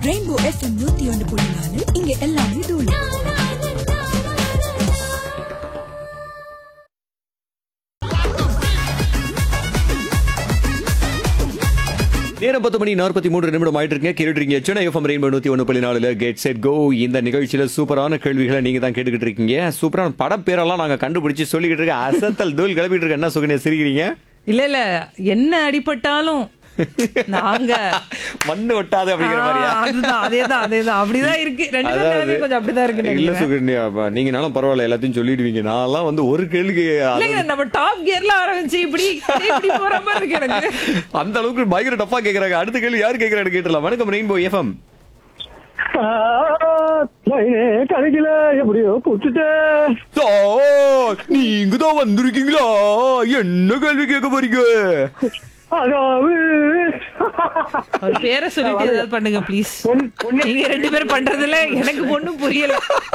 Rainbow FM நூத்தி ஒன்று புள்ளி நாலு இங்க எல்லாமே தூள் நேரம் பத்து மணி நாற்பத்தி மூன்று நிமிடம் ஆயிட்டு இருக்கீங்க கேட்டுருக்கீங்க சென்னை எஃப்எம் ரெயின்போ நூத்தி ஒன்று புள்ளி நாலுல கெட் செட் கோ இந்த நிகழ்ச்சியில சூப்பரான கேள்விகளை நீங்க தான் கேட்டுக்கிட்டு இருக்கீங்க சூப்பரான படம் பேரெல்லாம் நாங்க கண்டுபிடிச்சு சொல்லிக்கிட்டு இருக்க அசத்தல் தூள் கிளப்பிட்டு இருக்க என்ன சுகனியா சிரிக்கிறீங்க இல்ல இல்ல என்ன அடிபட்டாலும் நாங்க மண்ணு ஒட்டாது அப்படிங்கிற மாதிரியா ஆ, அதுதான் அதேதான் அதேதான் அப்படிதான் இருக்கு ரெண்டு பேரும் நிலைமை கொஞ்சம் அப்படிதான் இருக்கு இல்ல நினைக்கிறேன். சுகன்யா அப்ப நீங்கனாலும் பரவாயில்ல எல்லாத்தையும் சொல்லிடுவீங்க நான்லாம் வந்து ஒரு கேள்விக்கு இல்லைங்க நம்ம டாப் கியர்ல ஆரம்பிச்சு இப்படி இப்படி போற மாதிரி இருக்கு எனக்கு அந்த அளவுக்கு பயங்கர டப்பா கேக்குறாங்க அடுத்த கேள்வி யாரு கேக்குறாரு கேட்டுலாம் வணக்கம் ரெயின்போ எஃப்எம் கிடைக்கல எப்படியோ புட்டுட்டேன் நீங்க தான் வந்திருக்கீங்களா என்ன கேள்வி கேட்க போறீங்க அதாவது ஒரு பேரை சொல்லிட்டு ஏதாவது பண்ணுங்க ப்ளீஸ் பொன்- பொன்னே- நீங்க ரெண்டு பேரும் பண்றதுல எனக்கு ஒண்ணும் புரியல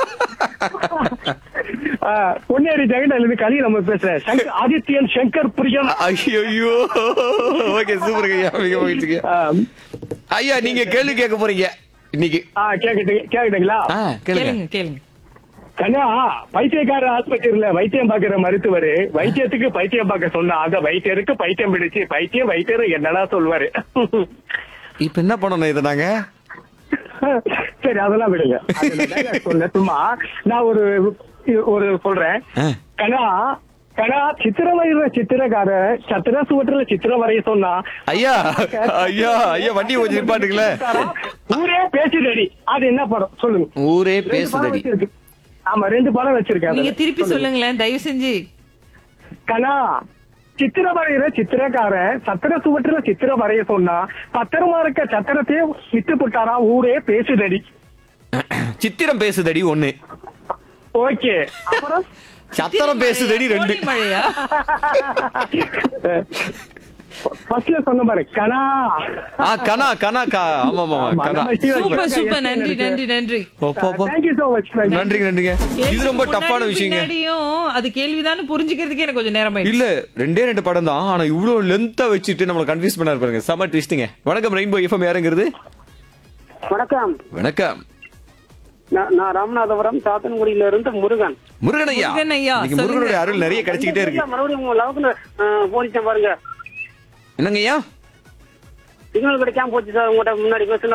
ஆ, பொன்னேரி ஜெகண்டால இருந்து கலி நம்ம பேசுறேன் சங்கர் ஆதித்யன் சங்கர் பிரியன் ஐயோ ஓகே சூப்பர் ஐயா மிக மகிழ்ச்சிங்க ஆ, ஐயா நீங்க கேள்வி கேட்க போறீங்க இன்னைக்கு ஆ, கேக்குது கேக்குதுங்களா ஆ, கேளுங்க கேளுங்க கேளுங்க கண்ணா பைத்தியக்கார ஆஸ்பத்திரியில வைத்தியம் பாக்குற மருத்துவர் வைத்தியத்துக்கு பைத்தியம் பார்க்க சொன்னா அந்த வைத்தியருக்கு பைத்தியம் பிடிச்சு பைத்தியம் வைத்தியர் என்னடா சொல்வாரு இப்ப என்ன பண்ணணும் இதை நாங்க சரி அதெல்லாம் விடுங்க அது நான் dialogue சொல்ல சும்மா நான் ஒரு ஒரு சொல்றேன் ஆ. கண்ணா கண்ணா சித்திரம் வரைகிற சித்திரக்கார சத்திர சுவற்றுல சித்திரம் வரைய சொன்னா ஐயா ஐயா ஐயா வண்டி கொஞ்சம் நிப்பாட்டுங்களே ஊரே பேசுதடி அது என்ன படம் சொல்லுங்க ஊரே ரெண்டு படம் பேசுதடி வச்சிருக்கு. ஆமா ரெண்டு படம் வச்சிருக்கேன் நீங்க அதுல. திருப்பி சொல்லுங்களேன் தயவு செஞ்சு கண்ணா சித்திரம் வரைகிற சித்திரக்கார சத்திர சுவற்றுல சித்திரம் வரைய சொன்னா பத்திரமா இருக்க சத்திரத்தையே வித்து போட்டாரா ஊரே பேசுதடி சித்திரம் பேசுதடி ஒண்ணு ஓகே அப்புறம் சத்திரம் பேசுதடி ரெண்டு கோடை மழையா ஃபர்ஸ்ட்ல சொன்ன பாரு கண்ணா ஆ கனா கனா கா ஆமா ஆமா கனா சூப்பர் சூப்பர் நன்றி நன்றி நன்றி அப்பா, அப்பா. தேங்க்யூ சோ மச் நன்றிங்க நன்றிங்க இது ரொம்ப டஃப்பான முன்னாடி விஷயங்க பின்னாடியும் அது கேள்விதான்னு புரிஞ்சுக்கிறதுக்கே எனக்கு கொஞ்சம் நேரம் ஆயிடுச்சு இல்ல ரெண்டே ரெண்டு படம் தான் ஆனா இவ்வளவு லென்த்தா வச்சுட்டு நம்மள கன்ஃபியூஸ் பண்ணாரு பாருங்க செம ட்விஸ்டிங்க வணக்கம் ரெயின்போ எஃப்எம் யாருங்கிறது வணக்கம் வணக்கம் நான் நான் ராமநாதபுரம் சாத்தன்குடியில இருந்து முருகன் முருகன் ஐயா முருகன் ஐயா, இன்னைக்கு முருகனுடைய அருள் நிறைய கிடைச்சிக்கிட்டே இருக்கு மறுபடியும் உங்க லவுக்கு போனிச்சேன் பாருங்க என்னங்க ஐயா சிக்னல் கிடைக்காம போச்சு சார் உங்கள்கிட்ட முன்னாடி பேசுன